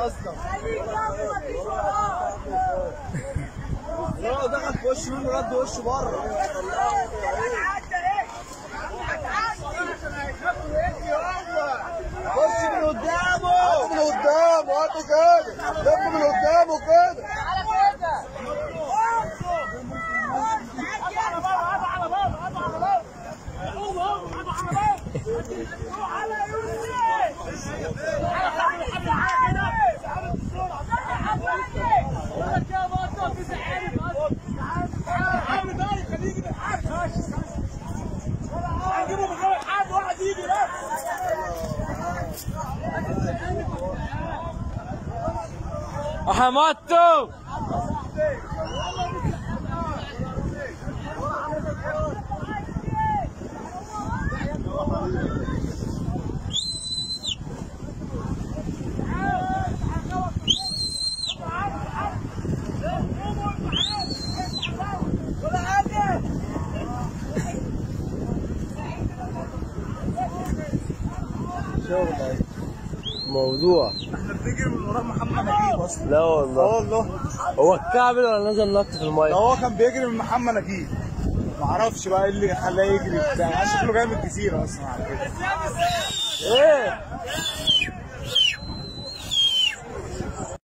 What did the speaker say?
اصلا لا دخل في وشه منه رد وشه بره خش من قدامه من قدامه هاتوا كده لف من قدامه كده حماتو موضوع احنا بنجري من ورا محمد نجيب اصلا لا اه والله والله هو الكعبل ولا نزل نط في ده المايه هو كان بيجري من محمد نجيب معرفش بقى ايه اللي خلاه يجري بتاع شكله جاي من الجزيره اصلا على كده ايه